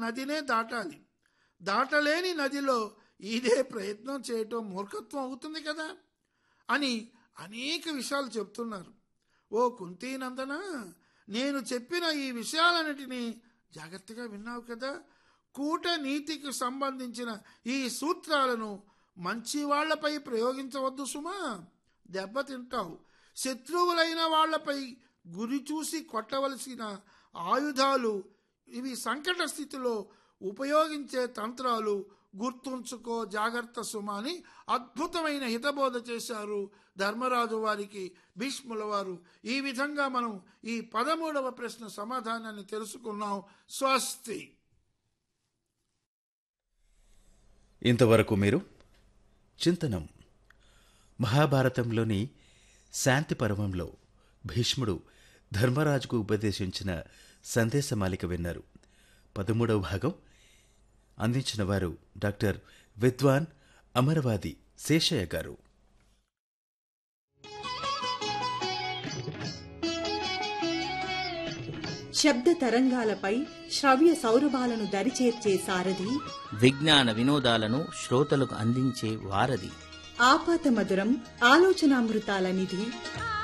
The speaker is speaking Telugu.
నదినే దాటాలి దాటలేని నదిలో ఇదే ప్రయత్నం చేయటం మూర్ఖత్వం అవుతుంది కదా అని అనేక విషయాలు చెప్తున్నారు ఓ కుంతీనందన నేను చెప్పిన ఈ విషయాలన్నిటినీ జాగ్రత్తగా విన్నావు కదా కూట నీతికి సంబంధించిన ఈ సూత్రాలను మంచి వాళ్లపై ప్రయోగించవద్దు సుమా దెబ్బతింటావు శత్రువులైన వాళ్లపై గురి చూసి కొట్టవలసిన ఆయుధాలు ఇవి సంకట స్థితిలో ఉపయోగించే తంత్రాలు గుర్తుంచుకో జాగ్రత్త సుమా అని అద్భుతమైన హితబోధ చేశారు ధర్మరాజు వారికి భీష్ముల వారు ఈ విధంగా మనం ఈ పదమూడవ ప్రశ్న సమాధానాన్ని తెలుసుకున్నాం స్వస్తి ఇంతవరకు మీరు చింతనం మహాభారతంలోని శాంతి పర్వంలో భీష్ముడు ధర్మరాజుకు ఉపదేశించిన సందేశమాలిక విన్నారు పదమూడవ భాగం అందించిన వారు డాక్టర్ విద్వాన్ అమరవాది శేషయ్య గారు శబ్ద తరంగాలపై శ్రవ్య సౌరభాలను దరిచేర్చే సారథి విజ్ఞాన వినోదాలను శ్రోతలకు అందించే వారధి ఆపాత మధురం ఆలోచనామృతాల నిధి